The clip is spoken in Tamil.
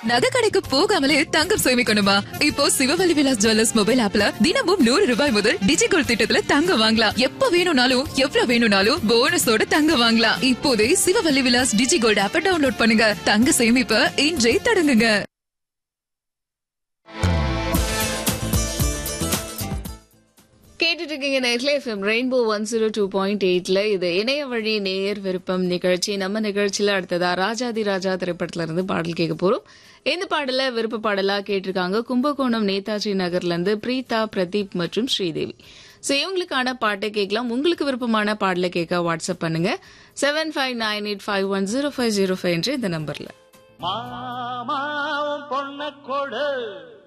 நகை கடைக்கு போகாமலே தங்கம் சேமிக்கணுமா இப்போ சிவவல்லி விலாஸ் ஜுவல்லர்ஸ் மொபைல் ஆப்ல தினமும் நூறு ரூபாய் முதல் டிஜிகோல்ட் திட்டத்துல தங்கம் வாங்கலாம் எப்ப வேணும்னாலும் எவ்வளவு வேணும்னாலும் போனஸோட தங்கம் வாங்கலாம் இப்போதே சிவவல்லி விலாஸ் டிஜிகோல்ட் ஆப்ப டவுன்லோட் பண்ணுங்க தங்க சேமிப்ப இன்றே தொடங்குங்க கேட்டுட்டு இருக்கீங்க நேர்ல FM Rainbow one zero two point எயிட்ல இது இணைய வழி நேயர் விருப்பம் நிகழ்ச்சி நம்ம நிகழ்ச்சியில அடுத்ததா ராஜாதி ராஜா திரைப்படத்துல இருந்து பாடல் கேட்க போறோம் இந்த பாடல விருப்ப பாடலா கேட்டிருக்காங்க கும்பகோணம் நேதாஜி நகர்ல இருந்து பிரீதா பிரதீப் மற்றும் ஸ்ரீதேவி ஸோ இவங்களுக்கான பாட்டை கேட்கலாம் உங்களுக்கு விருப்பமான பாடலை கேட்க வாட்ஸ்அப் பண்ணுங்க seven five nine eight five one zero five zero five என்ற இந்த நம்பர்ல மாமாவும் பொண்ண கொடு